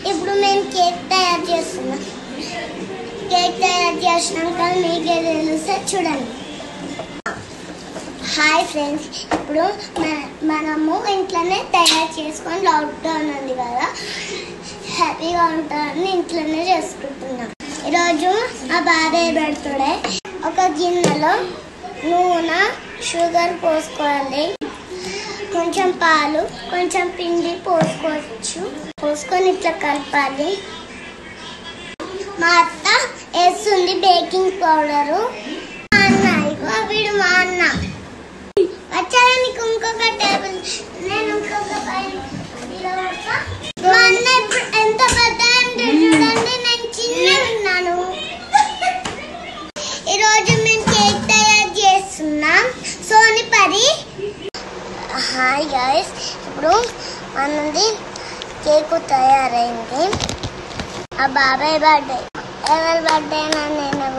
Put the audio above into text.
ఇప్పుడు మేము కేక్ తయారు చేస్తున్నాం కేక్ తయారు చేసినాక మీకే తెలుస్తే చూడండి హాయ్ ఫ్రెండ్స్ ఇప్పుడు మన- మనము ఇంట్లోనే తయారు చేసుకొని లాక్డౌన్ ఉంది కదా హ్యాపీగా ఉంటారని ఇంట్లోనే చేసుకుంటున్నాం ఈరోజు మా బాబాయ్ బర్త్డే ఒక గిన్నెలో నూనె షుగర్ పోసుకోవాలి కొంచెం పాలు కొంచెం పిండి పోసుకోవచ్చు పోసుకొని ఇట్లా కలపాలి మా అత్త వేస్తుంది బేకింగ్ పౌడరు మా అన్న ఇగో వీడు మా అన్న వచ్చారా నీకు ఇంకొక టేబుల్ నేను ఇంకొక పైన ఇలా పెడతా. మా అన్న ఇప్పుడు ఎంత పెద్ద అంటే చూడండి నేను చిన్న ఉన్నాను ఈరోజు మేము కేక్ తయారు చేస్తున్నాం సోని పరి హాయ్ గైస్ ఇప్పుడు మనది కేక్ తయారైంది ఆ బాబాయ్ బర్త్డే ఎవరి బర్త్డే నేను